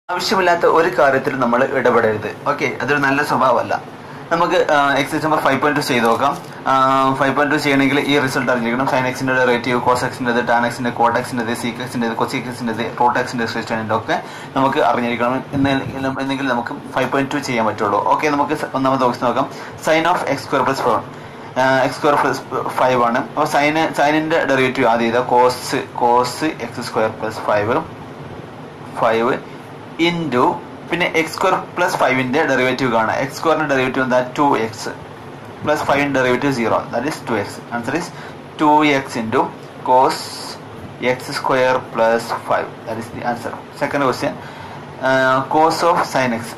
ആവശ്യമില്ലാത്ത ഒരു കാര്യത്തിൽ നമ്മൾ ഇടപെടരുത് ഓക്കെ അതൊരു നല്ല സ്വഭാവമല്ല നമുക്ക് exercise number five point two ചെയ്ത് നോക്കാം ഫൈവ് പോയിന്റ് ടു ചെയ്യണമെങ്കിൽ ഈ റിസൾട്ട് അറിഞ്ഞിരിക്കണം സൈൻ എക്സിന്റെ ഡെറിവേറ്റീവ് കോസ് എക്സിന്റെ ടാൻ എക്സിന്റെ കോട്ട് എക്സിന്റെ സീക്ക് എക്സിന്റെ കൊസിക് എക്സിന്റെ റോട്ട് എക്സിന്റെ ക്രിസ്റ്റാനിന്റെ ഒക്കെ നമുക്ക് അറിഞ്ഞിരിക്കണം എന്നെങ്കിലും എന്നെങ്കിൽ നമുക്ക് ഫൈവ് പോയിന്റ് ടു ചെയ്യാൻ പറ്റുള്ളൂ ഓക്കെ നമുക്ക് സ- ഒന്നാമത്തെ ബോക്സ് നോക്കാം sine of x square plus four x square plus five ആണ് അപ്പോൾ സൈന് സൈനിന്റെ ഡെറിവേറ്റീവ് ആദ്യം ചെയ്താൽ cos cos x square plus five five into പിന്നെ എക്സ് സ്ക്വയർ പ്ലസ് ഫൈവിന്റെ ഡെറിവേറ്റീവ് കാണാം എക്സ് സ്ക്വയറിന്റെ ഡെറിവേറ്റീവ് എന്താ ടു എക്സ് പ്ലസ് ഫൈവിന്റെ derivative zero that is two x answer is two x into cos x square plus five that is the answer second question cos of sine x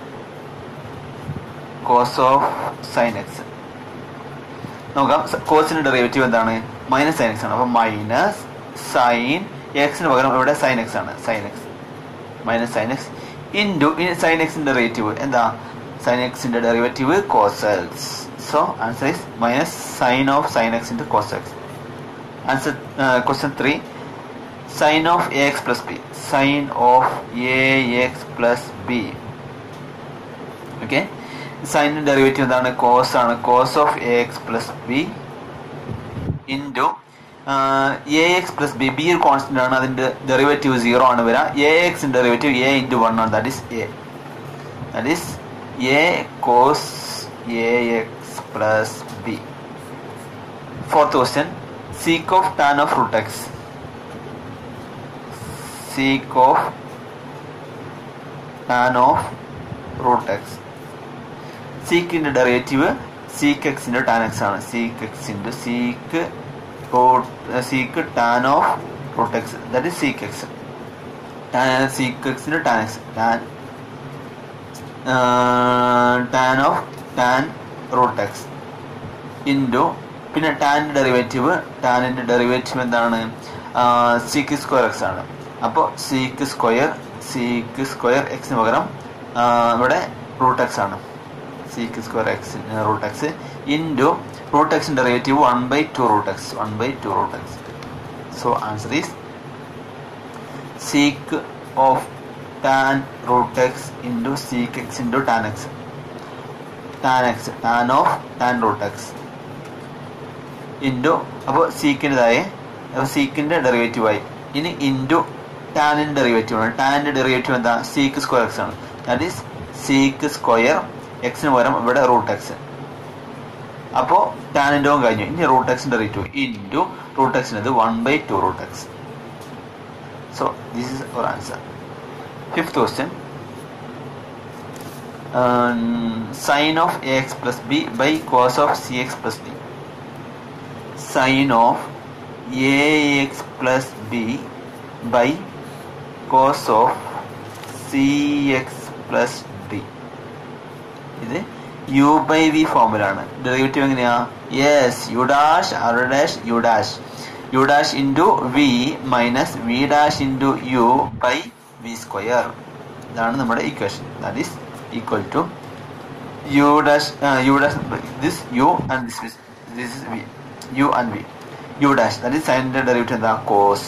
cos of sine x നോക്കാം കോസിന്റെ derivative എന്താണ് minus sine x ആണ് അപ്പൊ minus sine എക്സിന് പകരം ഇവിടെ sine x ആണ് sine x minus sine x into sine എക്സിന്റെ ഡെറിവേറ്റീവ് എന്താ സൈൻ എക്സിന്റെ derivative cos x so answer is minus sine of sine x into cos x answer question three sine of a x plus b sine of a x plus b okay സൈനിന്റെ derivative എന്താണ് cos ആണ് cos of a x plus b into a x plus b b ഒരു constant ആണ് അതിന്റെ derivative zero ആണ് വരിക a എക്സിന്റെ derivative a into one ആണ് that is a that is a cos a x plus b fourth question sec of tan of root x sec of tan of root x സീക്കിന്റെ derivative sec എക്സിന്റെ tan x ആണ് sec x into sec sec tan of root x that is sec X seek എക്സിന്റെ tan x tan tan of tan root x into പിന്നെ ടാനിന്റെ derivative ടാനിന്റെ derivative എന്താണ് sec square x ആണ് അപ്പോൾ seek square seek square എക്സിന് പകരം ആ, ഇവിടെ റൂട്ട് എക്സ് ആണ് sec square x root x into root എക്സിന്റെ derivative one by two root x one by two root x so answer is sec of tan root x into sec x into tan x tan x tan of tan root x into അപ്പോൾ സീക്കിൻ്റെതായ അപ്പോൾ സീക്കിൻ്റെ derivative ആയി ഇനി into ടാനിൻ്റെ derivative ആണ് ടാനിൻ്റെ derivative എന്താ sec square x ആണ് ദാറ്റ് ഈസ് സീക്ക് സ്ക്വയർ എക്സിന് പകരം ഇവിടെ റൂട്ട് എക്സ് അപ്പോൾ ടാനിൻ്റെ കഴിഞ്ഞു ഇനി റൂട്ട് എക്സിൻ്റെ ഡെറിവേറ്റീവ് ഇൻറ്റു റൂട്ട് എക്സിനത് one by two root x so this is our answer fifth question sine of a x plus b by cos of c x plus d sine of a x plus b by cos of c x plus d ഇത് u by v ഫോമിലാണ് derivative എങ്ങനെയാ yes u dash r dash u dash u dash into v minus v dash into u by V square ഇതാണ് നമ്മുടെ equation that is equal to u dash u dash this u and this this is v u and v u dash that is സൈനിന്റെ derivative എന്താ cos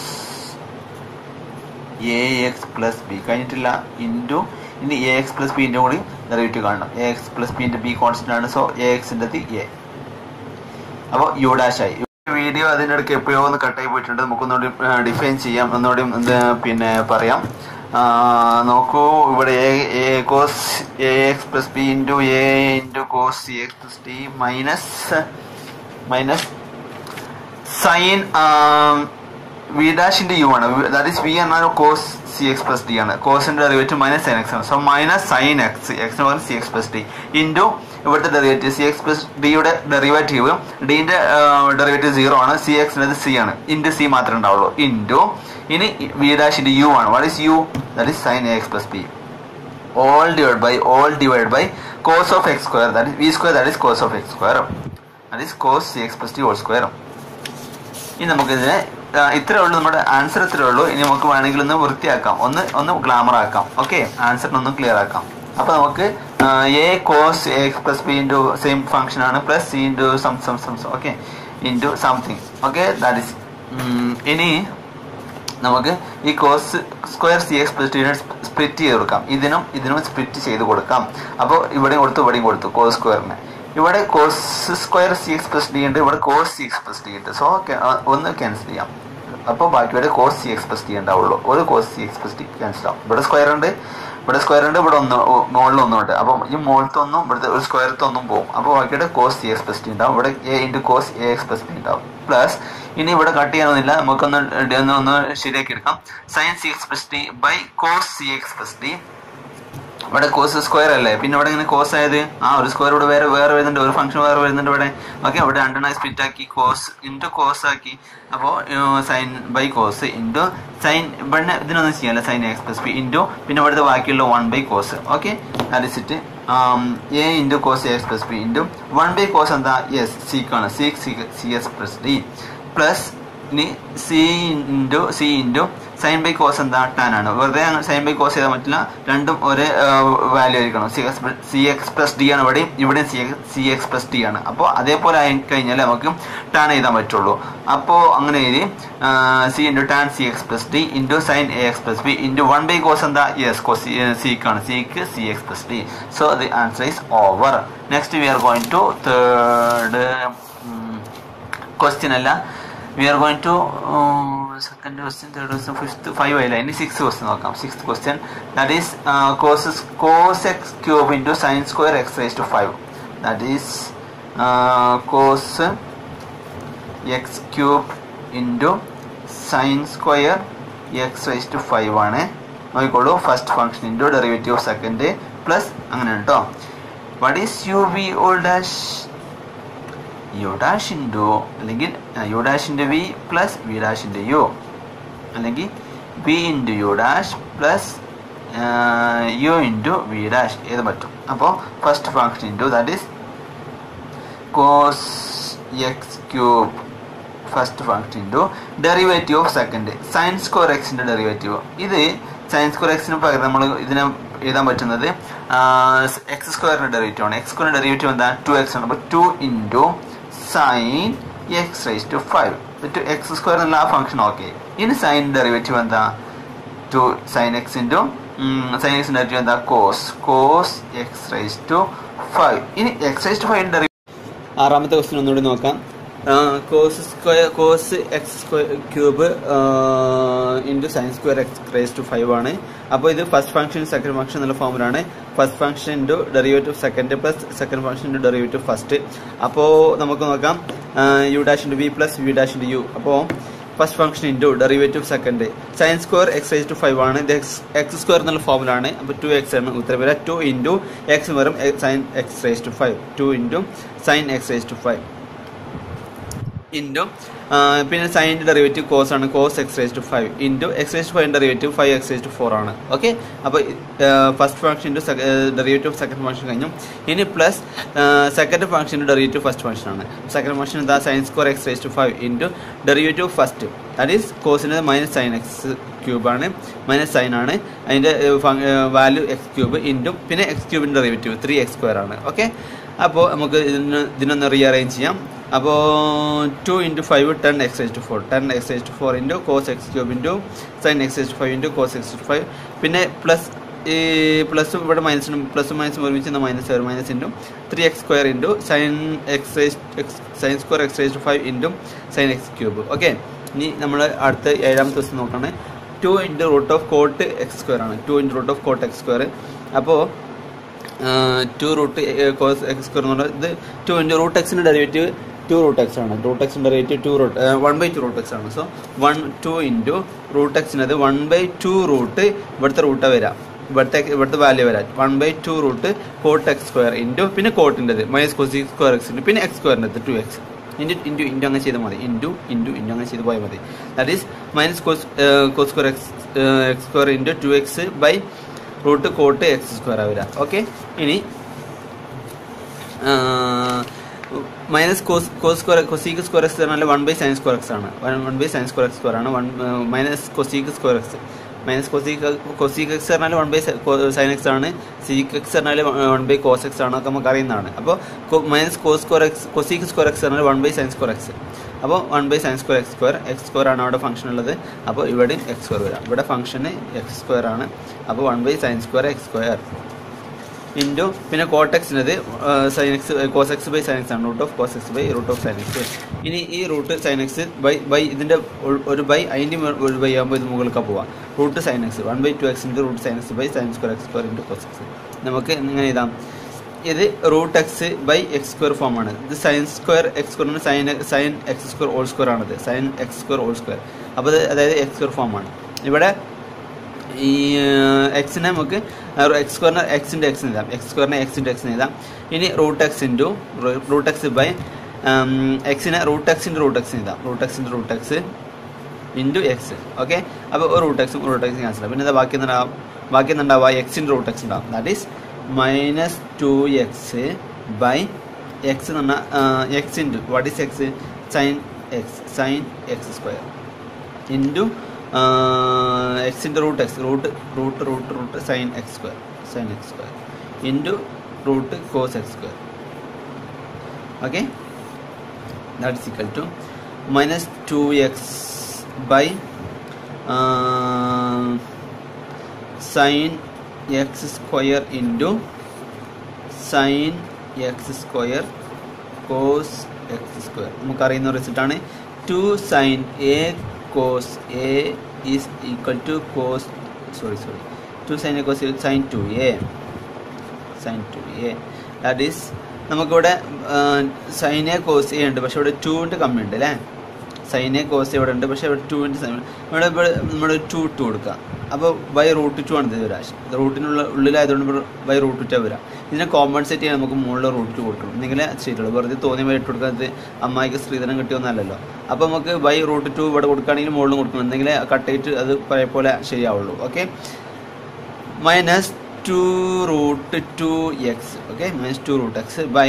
a x plus b കഴിഞ്ഞിട്ടില്ല into ഇനി a x plus ബിന്റെ കൂടി derivative കാണണം a x plus ബിന്റെ b constant ആണ് so a എക്സിന്റെ എ അപ്പോൾ യു ഡാഷ് ആയി വീഡിയോ അതിൻ്റെ ഇടയ്ക്ക് എപ്പോഴോ ഒന്ന് കട്ടായി പോയിട്ടുണ്ട് നമുക്കൊന്നുകൂടി ഡിഫൈൻ ചെയ്യാം ഒന്നുകൂടി ഇത് പിന്നെ പറയാം ആ, നോക്കൂ ഇവിടെ a cos a x plus b into a into cos c x plus d minus minus sine v ഡാഷിന്റെ യു ആണ് ദാറ്റ് ഈസ് വി എന്നാൽ cos c x plus d ആണ് കോസിന്റെ ഡെറിവേറ്റീവ് മൈനസ് സൈൻ എക്സ് ആണ് so minus sine x എക്സിന് പകരം c x plus d into ഇവിടുത്തെ derivative c x plus ഡിയുടെ ഡെറിവേറ്റീവ് ഡിന്റെ ഡെറിവേറ്റീവ് സീറോ ആണ് സി എക്സിനത് സി ആണ് ഇൻറ്റു സി മാത്രമേ ഉണ്ടാവുള്ളൂ ഇൻറ്റു ഇനി വി ഡാഷിന്റെ യു ആണ് what is u that is sine x plus b all divided by all divided by cos of x square that is v square that is cos of x square that is cos cx plus t whole square ഇനി നമുക്കിതിനെ ആ, ഇത്രേ ഉള്ളൂ നമ്മുടെ answer ഇത്രേ ഉള്ളൂ ഇനി നമുക്ക് വേണമെങ്കിൽ ഒന്ന് വൃത്തിയാക്കാം ഒന്ന് ഒന്ന് ഗ്ലാമർ ആക്കാം ഓക്കെ ആൻസറിനൊന്ന് ക്ലിയർ ആക്കാം അപ്പൊ നമുക്ക് a cos x plus b into same function ആണ് plus c into some some some okay into something okay that is ഇനി നമുക്ക് ഈ cos square c x plus ടിയുടെ സ്പ്ലിറ്റ് ചെയ്ത് കൊടുക്കാം ഇതിനും ഇതിനും സ്പ്ലിറ്റ് ചെയ്ത് കൊടുക്കാം അപ്പോൾ ഇവിടെയും കൊടുത്തു ഇവിടെയും കൊടുത്തു കോസ് സ്ക്വയറിന് ഇവിടെ cos square c x plus d ഉണ്ട് ഇവിടെ cos c x plus d ഉണ്ട് സോ ഒന്ന് ക്യാൻസൽ ചെയ്യാം അപ്പോൾ ബാക്കിയുടെ cos c x plus d ഉണ്ടാവുള്ളൂ ഒരു cos c x plus d cancel ആവും ഇവിടെ സ്ക്വയർ ഉണ്ട് ഇവിടെ സ്ക്വയർ ഉണ്ട് ഇവിടെ ഒന്ന് മുകളിൽ ഒന്നും ഉണ്ട് അപ്പം ഈ മുകളിലത്തെ ഒന്നും ഇവിടുത്തെ ഒരു സ്ക്വയറത്തെ ഒന്നും പോകും അപ്പോൾ ബാക്കിയുടെ cos c x plus d ഉണ്ടാവും ഇവിടെ a into cos a x plus d ഉണ്ടാവും പ്ലസ് ഇനി ഇവിടെ കട്ട് ചെയ്യാനൊന്നുമില്ല നമുക്കൊന്ന് ഡി ഒന്ന് ഒന്ന് ശരിയാക്കി എടുക്കാം sine c x plus d by cos c x plus d ഇവിടെ കോസ് സ്ക്വയർ അല്ലേ പിന്നെ ഇവിടെ ഇങ്ങനെ കോസ് ആയത് ആ ഒരു സ്ക്വയർ ഇവിടെ വേറെ വേറെ വരുന്നുണ്ട് ഒരു ഫംഗ്ഷൻ വേറെ വരുന്നുണ്ട് ഇവിടെ ഓക്കെ ഇവിടെ രണ്ടെണ്ണം സ്പ്ലിറ്റ് ആക്കി കോസ് ഇൻറ്റു കോസ് ആക്കി അപ്പോൾ sine by cos into sine ഇവിടെ ഇതിനൊന്നും ചെയ്യാല്ല sine x plus p into പിന്നെ ഇവിടുത്തെ ബാക്കിയുള്ള വൺ ബൈ കോസ് ഓക്കെ അടിച്ചിട്ട് a into cos x plus p into one by cos എന്താ എസ് സിക്കാണ് c c s plus d plus ഇനി c into c into sine by cos എന്താ tan ആണ് വെറുതെ സൈൻ ബൈ കോസ് ചെയ്താൽ പറ്റില്ല രണ്ടും ഒരേ വാല്യൂ ആയിരിക്കണം c x c x plus d ആണ് ഇവിടെയും ഇവിടെയും c x c x plus d ആണ് അപ്പോൾ അതേപോലെ ആയി കഴിഞ്ഞാൽ നമുക്ക് ടാൻ എഴുതാൻ പറ്റുള്ളൂ അപ്പോൾ അങ്ങനെ എഴുതി c into tan c x plus d into sine a x plus b into one by cos എന്താ യെസ് കോസ് സിക്കാണ് sec c x plus d so the answer is over next we are going to third question അല്ല we are going to second question third question fifth five ആയില്ല ഇനി six question നോക്കാം six question that is cos cos x cube into sine square x raise to five that is cos x cube into sine square x raise to five ആണ് നോക്കിക്കോളൂ first function into derivative second plus അങ്ങനെ കേട്ടോ what is u v all dash u dash into അല്ലെങ്കിൽ u dash into v plus v dash into u അല്ലെങ്കിൽ v into u dash plus u into v dash ഏത് പറ്റും അപ്പോൾ first function into that is cos x cube first function into derivative of second sine square എക്സിൻ്റെ derivative ഇത് sine square എക്സിന് പകരം നമ്മൾ ഇതിനെ എഴുതാൻ പറ്റുന്നത് എക്സ് സ്ക്വയറിന്റെ ഡെറിവേറ്റീവ് ആണ് എക്സ് സ്ക്വയറിന്റെ ഡെറിവേറ്റീവ് എന്താ ടു എക്സ് ആണ് അപ്പോൾ two into sine x raise to five two x square എന്നുള്ള ആ ഫംഗ്ഷൻ ഓക്കെ ഇനി സൈൻ ഡെറിവേറ്റീവ് എന്താ two sine x into sine x derivative എന്താ cos cos x raise to five ഇനി x raise to five derivative ആറാമത്തെ question ഒന്നുകൂടി നോക്കാം cos square cos x square cube into sine square x raise to five ആണ് അപ്പോൾ ഇത് first function second function എന്നുള്ള ഫോമിലാണ് first function into derivative second plus second function into derivative first അപ്പോൾ നമുക്ക് നോക്കാം u dash into v plus v dash into u അപ്പോൾ first function into derivative second sine square x raise to five ആണ് ഇത് X x square എന്നുള്ള ഫോമിലാണ് അപ്പോൾ to x ആണ് ഉത്തരം വരിക ടു ഇൻറ്റു എക്സ് വരും sine x raise to five two into sine x raise to five into പിന്നെ സൈൻ്റെ ഡെറിവേറ്റീവ് കോസ് ആണ് cos x raise to five into x raise to five derivative five x raise to four ആണ് okay അപ്പോൾ first function into derivative second function കഴിഞ്ഞു ഇനി plus second ഫംഗ്ഷൻ്റെ derivative first function ആണ് second function എന്താ sine square x raise to five into derivative first that is കോസിൻ്റെ minus sine x ക്യൂബാണ് minus sine ആണ് അതിൻ്റെ വാല്യൂ എക്സ് ക്യൂബ് ഇൻറ്റു പിന്നെ എക്സ് ക്യൂബിൻ്റെ ഡെറിവേറ്റീവ് ത്രീ എക്സ് സ്ക്വയർ ആണ് ഓക്കെ അപ്പോൾ നമുക്ക് ഇതിന് ഇതിനൊന്ന് റീഅറേഞ്ച് ചെയ്യാം അപ്പോൾ two into five ten x h to four ten x h to four into cos x cube into sine x h to five into cos x to five പിന്നെ plus ഈ പ്ലസും ഇവിടെ മൈനസിനും പ്ലസും മൈനസും ഒരുമിച്ച് മൈനസ് വരും minus into three x square into sine x x sine square x h to five into sine x cube okay ഇനി നമ്മൾ അടുത്ത ഏഴാമത്തെ ദിവസം നോക്കുകയാണ് two into root of cot x square ആണ് two into root of cot x square അപ്പോൾ two root cos x square എന്ന് പറഞ്ഞാൽ ഇത് ടു ഇൻറ്റു റൂട്ട് എക്സിൻ്റെ ഡെറിവേറ്റീവ് ടു റൂട്ട് എക്സ് ആണ് റൂട്ട് എക്സിൻ്റെ derivative two root one by two root x ആണ് so one two into root എക്സിനത് one by two root ഇവിടുത്തെ റൂട്ട് വരാം ഇവിടുത്തെ ഇവിടുത്തെ വാല്യൂ വരാം one by two root cot x square into പിന്നെ കോട്ടിൻ്റെത് മൈനസ് കോസി സ്ക്വയർ എക്സിൻ്റെ പിന്നെ എക്സ് സ്ക്വയറിൻ്റെ two x into into into അങ്ങനെ ചെയ്താൽ മതി ഇൻറ്റു ഇൻറ്റു ഇൻറ്റു അങ്ങനെ ചെയ്ത് പോയാൽ മതി that is minus cos cos square x x square into two x by root cot x square ആവില്ല ഓക്കെ ഇനി minus cos cos square cosec square x പറഞ്ഞാൽ one by sine square x ആണ് one by sine square x square ആണ് one minus cosec square x minus cosec cosec x പറഞ്ഞാൽ one by sine x ആണ് sec x പറഞ്ഞാൽ one by cos x ആണ് ഒക്കെ നമുക്ക് അറിയുന്നതാണ് അപ്പോൾ minus cos square x cosec square x പറഞ്ഞാൽ one by sine square x അപ്പോൾ one by sine square x square x square ആണ് അവിടെ ഫംഗ്ഷൻ ഉള്ളത് അപ്പോൾ ഇവിടെയും എക്സ് സ്ക്വയർ വരാം ഇവിടെ ഫംഗ്ഷന് എക്സ് സ്ക്വയർ ആണ് അപ്പോൾ one by sine square x square into പിന്നെ കോട്ടെക്സിനത് sine x cos x by sine x ആണ് root of cos x by root of sine x ഇനി ഈ root sine x by by ഇതിൻ്റെ ഒരു ബൈ അതിൻ്റെ ഒരു ബൈ ആകുമ്പോൾ ഇത് മുകളിലേക്ക് പോവാം root sine x one by two x into root sine x by sine square x square into cos x നമുക്ക് ഇങ്ങനെ എഴുതാം ഇത് root x by x square form ആണ് ഇത് sine square x square sine sine x square all square ആണത് sine x square all square അപ്പോൾ ഇത് അതായത് എക്സ് സ്ക്വയർ ഫോം ആണ് ഇവിടെ ഈ എക്സിനെ നമുക്ക് എക്സ് സ്ക്വയറിന് എക്സിൻ്റെ എക്സ് എഴുതാം എക്സ് സ്ക്വയറിനെ എക്സിൻ്റെ എക്സ് എഴുതാം ഇനി root x into root x by എക്സിനെ റൂട്ട് എക്സിൻ്റെ റൂട്ട് എക്സ് എഴുതാം റൂട്ട് എക്സിൻ്റെ root x into x okay അപ്പോൾ ഒരു റൂട്ട് എക്സും റൂട്ട് എക്സും ക്യാൻസൽ പിന്നെ എന്താ ബാക്കി ഉണ്ടാവും ബാക്കി ഉണ്ടാവുക എക്സിൻ്റെ റൂട്ട് എക്സ് ഉണ്ടാവും that is minus two x by x എന്ന് പറഞ്ഞാൽ x into what is x sine x sine x square into എക്സിൻ്റെ root x root root root root sine x square sine x square into root cos x square okay that is equal to minus two x by sine x square into sine x square cos x square നമുക്കറിയുന്ന റിസൾട്ടാണ് two sine A cos A is equal to cos sorry sorry 2 sin A cos A sin 2A sin 2A that is നമുക്കിവിടെ sine A cos A ഉണ്ട് പക്ഷെ ഇവിടെ ടുവിൻ്റെ കമ്മി ഉണ്ട് അല്ലേ സൈൻ എ കോസ് ഇവിടെ ഉണ്ട് പക്ഷെ ഇവിടെ ടുവിൻ്റെ ഇവിടെ ഇവിടെ നമ്മൾ ടു ടു കൊടുക്കുക അപ്പോൾ ബൈ റൂട്ട് ടു ആണ് ഇത് വരാം റൂട്ടിനുള്ള ഉള്ളിലായതുകൊണ്ട് ബൈ റൂട്ട് ടു വരാം ഇതിനെ കോമ്പൻസേറ്റ് ചെയ്യാൻ നമുക്ക് മുകളിൽ റൂട്ട് ടു കൊടുക്കണം എന്നെങ്കിലേ ശരിയുള്ളൂ വെറുതെ തോന്നിയ വരെ ഇട്ട് കൊടുക്കുന്നത് അമ്മായിക്ക് സ്ത്രീധനം കിട്ടിയൊന്നല്ലല്ലോ അപ്പോൾ നമുക്ക് ബൈ റൂട്ട് ടു ഇവിടെ കൊടുക്കുകയാണെങ്കിൽ മുകളിലും കൊടുക്കണം എന്തെങ്കിലും കട്ട് ചെയ്തിട്ട് അത് പഴയ പോലെ ശരിയാവുള്ളൂ okay minus two root two x okay minus two root x by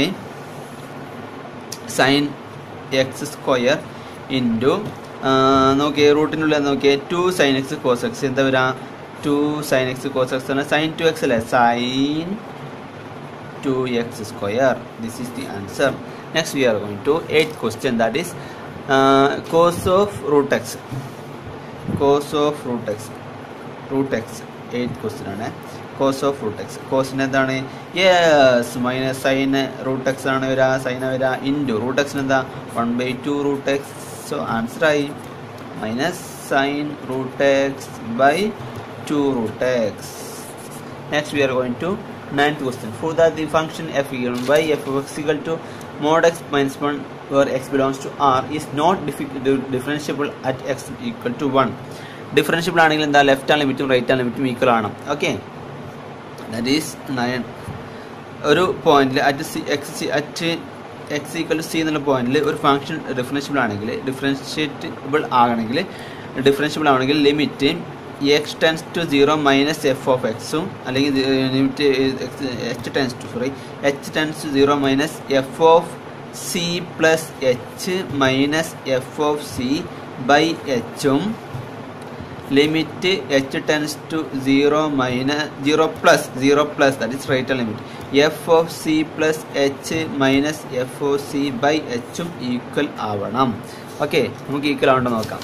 sine x square into നോക്കിയേ റൂട്ടിനുള്ളിൽ നോക്കിയേ two sine x cos x എന്താ വരാ two sine x cos x ആണ് സൈൻ ടു എക്സ് അല്ലേ sine two x square this is the answer next we are going to eight question that is cos of root x cos of root x root x eight question ആണ് cos of root x കോസിന് എന്താണ് yes minus sine root x ആണ് വരിക സൈന വരിക into root എക്സിന് എന്താ one by two root x so answer ആയി minus sine root x by two root x next we are going to ninth question for that the function f given by f of x equal to mod x minus 1 where x belongs to r is not differentiable at x equal to 1 differentiable ആണെങ്കിൽ എന്താ left ആണ് ലിമിറ്റും right ആണ് ലിമിറ്റും equal ആണ് okay that is nine ഒരു പോയിന്റിൽ at c x c at x equal to c എന്നുള്ള പോയിന്റിൽ ഒരു ഫംഗ്ഷൻ ഡിഫറൻഷ്യബിൾ ആണെങ്കിൽ ഡിഫറൻഷിയേറ്റബിൾ ആകണമെങ്കിൽ ഡിഫറൻഷ്യബിൾ ആണെങ്കിൽ limit x tends to zero minus f of എക്സും അല്ലെങ്കിൽ limit h tends to sorry h tends to zero minus f of c plus h minus f of c by എച്ചും limit h tends to zero minus zero plus zero plus that is right limit f of c plus h minus f of c by എച്ചും equal ആവണം okay നമുക്ക് equal ആവണ്ടോ നോക്കാം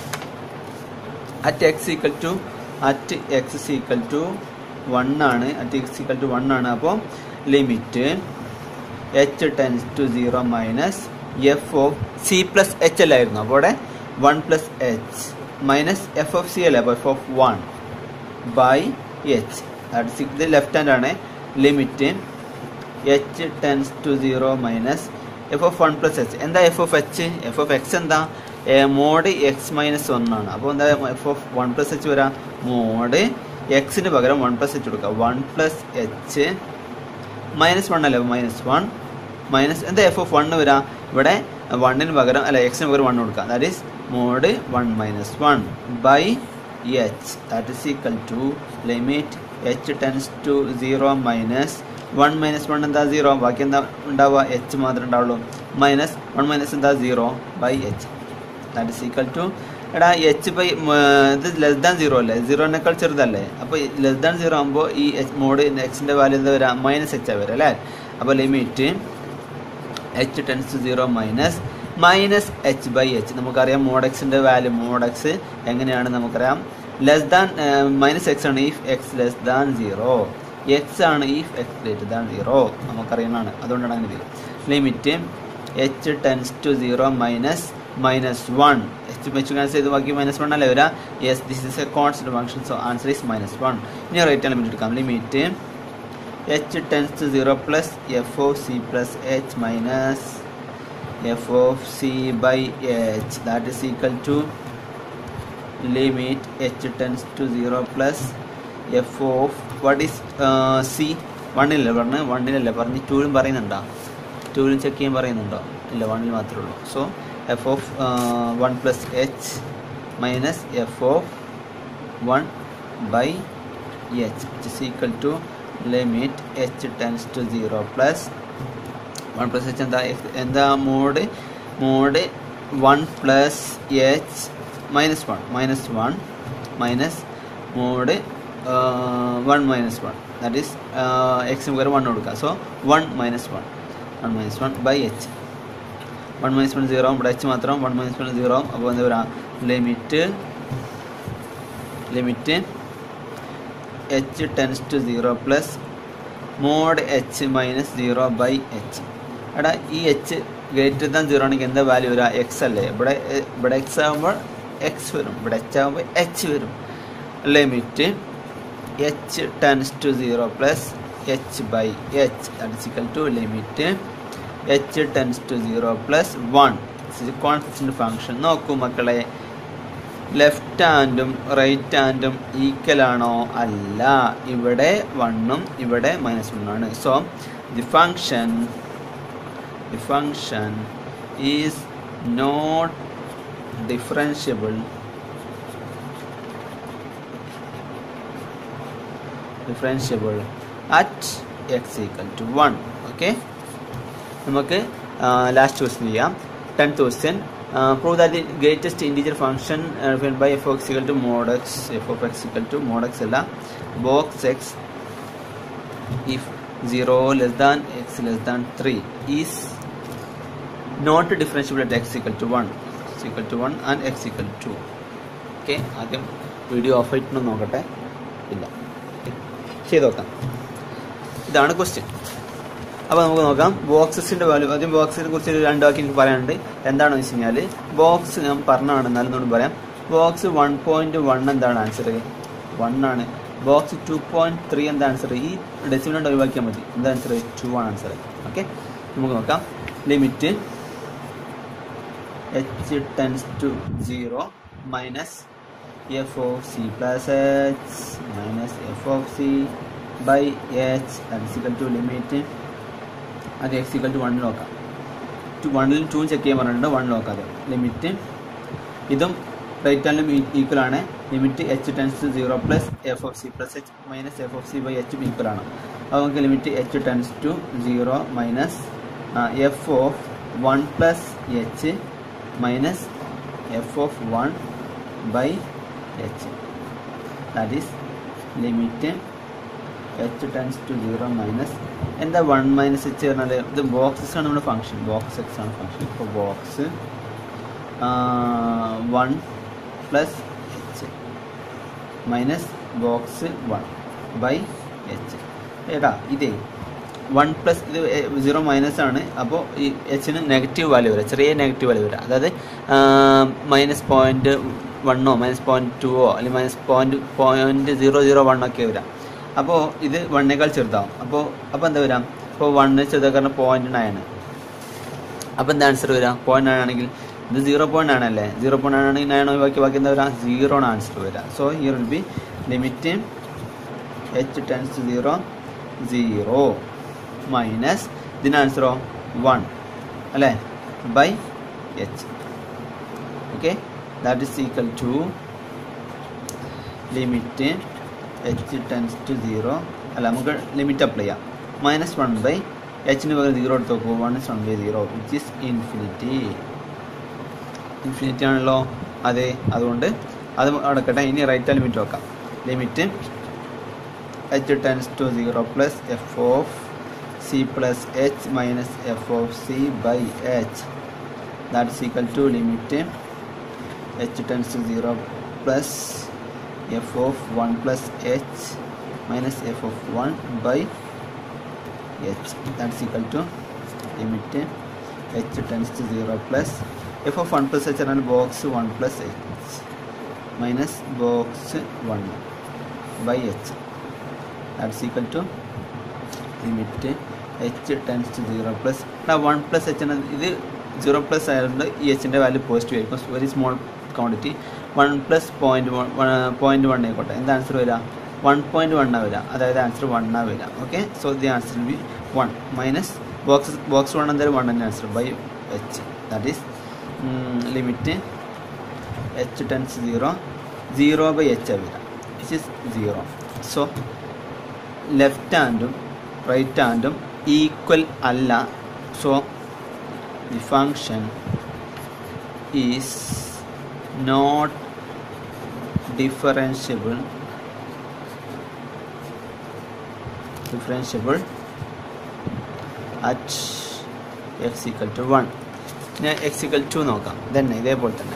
at x equal to at x equal to one ആണ് at x equal to one ആണ് അപ്പോൾ limit h tends to zero minus f of c plus h അല്ലായിരുന്നു അപ്പോൾ അവിടെ one plus h minus f of c അല്ലേ അപ്പോൾ f of one by h that ഇത് left hand ആണ് limit h tends to zero minus f of one plus h എന്താ f of h f of x എന്താ mod x minus ഒന്നാണ് അപ്പോൾ എന്താ f of one plus h വരാം mod എക്സിന് പകരം വൺ പ്ലസ് എച്ച് കൊടുക്കുക one plus h minus one അല്ലേ മൈനസ് വൺ മൈനസ് എന്താ എഫ് ഓഫ് വണ്ണ് വരാം ഇവിടെ വണ്ണിന് പകരം അല്ല എക്സിന് പകരം വൺ കൊടുക്കാം that is mod one minus one by h that is equal to limit h tends to zero minus one minus one എന്താ സീറോ ബാക്കി എന്താ ഉണ്ടാവുക എച്ച് മാത്രമേ ഉണ്ടാവുള്ളൂ മൈനസ് വൺ മൈനസ് എന്താ zero by h that is equal to എടാ h by ഇത് less than zero അല്ലേ സീറോനേക്കാൾ ചെറുതല്ലേ അപ്പോൾ ലെസ് ദാൻ സീറോ ആകുമ്പോൾ ഈ എച്ച് മോഡ് എക്സിൻ്റെ വാല്യൂ എന്താ വരാം മൈനസ് എച്ച് വരാം അല്ലേ അപ്പോൾ limit h tends to zero minus minus h by h നമുക്കറിയാം മോഡെക്സിന്റെ വാല്യൂ മോഡെക്സ് എങ്ങനെയാണ് നമുക്കറിയാം ലെസ് ദാൻ മൈനസ് എക്സ് ആണ് if x less than zero x ആണ് if x greater than zero നമുക്കറിയുന്നതാണ് അതുകൊണ്ടാണ് അങ്ങനെ limit h tends to zero minus minus one h വെച്ച് ക്യാൻസൽ ചെയ്ത് ബാക്കി മൈനസ് വൺ അല്ലേ വരാ yes this is a constant function so answer is minus one ഇനി റേറ്റ് ലിമിറ്റ് എടുക്കാം limit h tends to zero plus f of c plus h minus f of c by h that is equal to limit h tends to 0 plus f of what is uh, c വണ്ണിലല്ലേ പറഞ്ഞ് വണ്ണിലല്ലേ പറഞ്ഞ് ടൂവിലും പറയുന്നുണ്ടോ ടൂവിലും check ചെയ്യാൻ പറയുന്നുണ്ടോ ഇല്ല വണ്ണിൽ മാത്രമേ ഉള്ളൂ so f of one plus h minus f of one by h is equal to limit h tends to zero plus one plus h എന്താ എന്താ mod mod one plus h minus one minus one minus mod one minus one that is എക്സിന് പകരം one കൊടുക്കുക so one minus one one minus one by h one minus one zero ഇവിടെ h മാത്രം one minus one zero അപ്പോൾ എന്താ പറയുക limit limit h tends to zero plus mod h minus zero by h എടാ ഈ H greater than zero ആണെങ്കിൽ എന്താ value വരിക എക്സ് അല്ലേ ഇവിടെ ഇവിടെ എക്സ് ആകുമ്പോൾ എക്സ് വരും ഇവിടെ എച്ച് ആകുമ്പോൾ എച്ച് വരും limit h tends to zero plus h by h that to limit h tends to zero plus one constant function നോക്കൂ മക്കളെ ലെഫ്റ്റ് ഹാൻഡും റൈറ്റ് ഹാൻഡും ഈക്വൽ ആണോ അല്ല ഇവിടെ വണ്ണും ഇവിടെ മൈനസ് വണ്ണാണ് so the function the function is not differentiable differentiable at x equal to 1 okay നമുക്ക് ലാസ്റ്റ് ക്വസ്റ്റ്യൻ ചെയ്യാം tenth question prove that the greatest integer function defined by f x equal to mod x f of x equal to mod x അല്ല box x if zero less than x less than three is not differentiable at x equal to one x equal to one and x equal to okay ആദ്യം video off ആയിട്ടൊന്നും നോക്കട്ടെ ഇല്ല ചെയ്ത് നോക്കാം ഇതാണ് question അപ്പോൾ നമുക്ക് നോക്കാം ബോക്സസിൻ്റെ വാല്യൂ ആദ്യം ബോക്സിനെ കുറിച്ച് ഒരു രണ്ട് വാക്ക് എനിക്ക് പറയാനുണ്ട് എന്താണെന്ന് വെച്ച് കഴിഞ്ഞാൽ ബോക്സ് ഞാൻ പറഞ്ഞതാണ് എന്നാലും ഒന്നുകൂടി പറയാം ബോക്സ് വൺ പോയിൻറ്റ് വൺ എന്താണ് ആൻസർ വൺ ആണ് ബോക്സ് ടു പോയിൻറ്റ് ത്രീ എന്താ ആൻസർ ഈ ഡെസിമിനോട് ഒഴിവാക്കിയാൽ മതി എന്താ ആൻസർ ടു ആണ് ആൻസർ ഓക്കെ നമുക്ക് നോക്കാം limit h tends to 0 minus f of c plus h minus f of c by h that is equal to limit അത് എക്സ് ഈക്വൽ ടു വണ്ണിൽ നോക്കാം ടു വണ്ണിൽ ടു ചെക്ക് ചെയ്യാൻ പറഞ്ഞിട്ടുണ്ട് one നോക്കാതെ ലിമിറ്റ് ഇതും റൈറ്റ് ഹാൻഡിലും ഈക്വൽ ആണ് limit h tends to zero plus f of c plus h minus f of c by എച്ചും ഈക്വൽ ആണ് അപ്പോൾ നമുക്ക് limit h tends to zero minus f of one plus h minus f of one by h that is limit h tends to zero minus എന്താ one minus h പറഞ്ഞാൽ ഇത് boxes ആണ് നമ്മുടെ function box x ആണ് function ഇപ്പോൾ box one plus h minus box one by h ഏട്ടാ ഇതേ one plus ഇത് സീറോ മൈനസ് ആണ് അപ്പോൾ ഈ എച്ചിന് നെഗറ്റീവ് വാല്യൂ വരാം ചെറിയ നെഗറ്റീവ് വാല്യൂ വരാം അതായത് മൈനസ് പോയിൻറ്റ് വണ്ണോ മൈനസ് പോയിൻറ്റ് ടുവോ അല്ലെങ്കിൽ minus point point zero zero one ഒക്കെ വരാം അപ്പോൾ ഇത് വണ്ണേക്കാൾ ചെറുതാവും അപ്പോൾ അപ്പോൾ എന്താ വരാം ഇപ്പോൾ വണ്ണ് ചെറുതാക്കാൻ പോയിൻറ്റ് നയൻ അപ്പോൾ എന്താ ആൻസർ വരാം പോയിൻറ്റ് നയൻ ആണെങ്കിൽ ഇത് സീറോ പോയിൻറ്റ് നയൻ അല്ലേ സീറോ പോയിൻറ്റ് നയൻ ആണെങ്കിൽ നയൻ ബാക്കി ബാക്കി എന്താ വരാം സീറോ ആണ് ആൻസർ വരാം so here will be limit h tends to zero zero minus ഇതിന് ആൻസറോ വൺ അല്ലേ by h okay that is equal to limit h tends to zero അല്ല നമുക്ക് ലിമിറ്റ് അപ്ലൈ ചെയ്യാം മൈനസ് വൺ ബൈ എച്ചിന് പകരം സീറോ എടുത്ത് നോക്കൂ one is one by zero which is infinity infinity ആണല്ലോ അതെ അതുകൊണ്ട് അത് അടക്കട്ടെ ഇനി റൈറ്റ് ലിമിറ്റ് നോക്കാം limit h tends to zero plus f of c plus h minus f of c by h that is equal to limit h tends to zero plus f of one plus h minus f of one by h that is equal to limit h tends to zero plus f of one plus h ആണ് box one plus h minus box one by h that's equal to limit h tends to zero plus one plus h ആണ് ഇത് zero plus ആയതുകൊണ്ട് ഈ എച്ചിൻ്റെ value positive ആയിരിക്കും very small quantity one plus point one point one ആയിക്കോട്ടെ എന്താ answer വരിക one point one ആ വരിക അതായത് ആൻസർ വൺ ആ വരിക okay so the answer be one minus box box one എന്തായാലും വൺ തന്നെ answer by h that is limit h tends zero zero by h വരിക which is zero so left ഹാൻഡും right ഹാൻഡും equal അല്ല so the function is not differentiable differentiable at x equal to one ഞാൻ x equal to നോക്കാം തന്നെ ഇതേപോലെ തന്നെ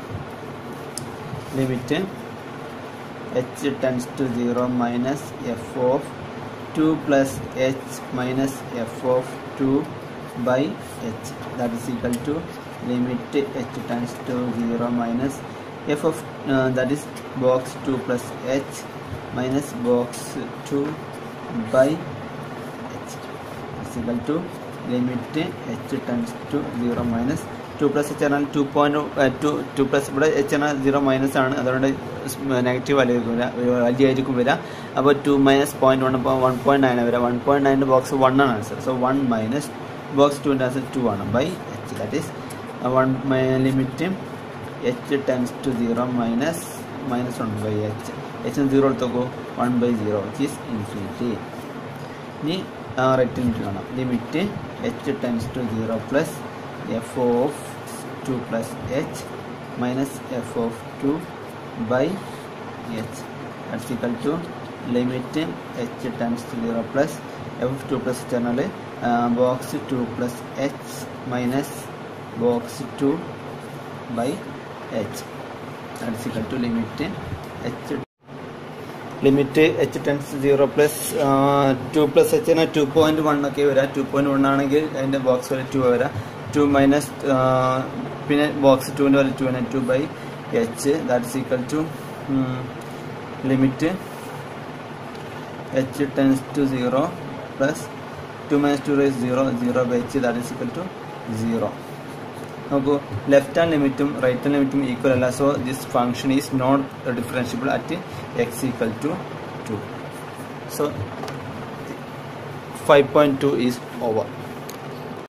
limit h tends to zero minus f of two plus h minus f of two by h that is equal to limit h tends to zero minus f of that is box two plus h minus box two by h is equal to limit h tends to zero minus two plus h എന്നാൽ two point two two plus ഇവിടെ h എന്നാൽ zero minus ആണ് അതുകൊണ്ട് negative value ആയിരിക്കും വരിക വലിയ ആയിരിക്കും വരിക അപ്പോൾ ടു മൈനസ് പോയിൻറ്റ് വൺ അപ്പോൾ വൺ പോയിൻറ്റ് നയൻ വരിക വൺ പോയിൻറ്റ് നയൻ്റെ ബോക്സ് വൺ ആണ് answer so one minus box ടുവിൻ്റെ ആൻസർ ടു ആണ് by h that is one limit h tends to zero minus minus one by h h zero എടുത്ത് നോക്കൂ one by zero which is infinity ഇനി right limit കാണാം limit h tends to zero plus f of two plus h minus f of two by h that's equal to limit h tends to zero plus f two plus h പറഞ്ഞാൽ box two plus h minus box two by h that's equal to limit h limit h tends zero plus two plus എച്ചിന് two point one ഒക്കെ വരാം to point one ആണെങ്കിൽ അതിൻ്റെ box വരെ to വരാം to minus പിന്നെ box ടുവിൻ്റെ വരെ ടു ആണ് two by h that's equal to limit h tends to zero plus two minus two rise zero zero by h that is equal to zero നോക്കൂ left hand ലിമിറ്റും right hand ലിമിറ്റും equal അല്ല so this function is not differentiable at x equal to two so five point two is over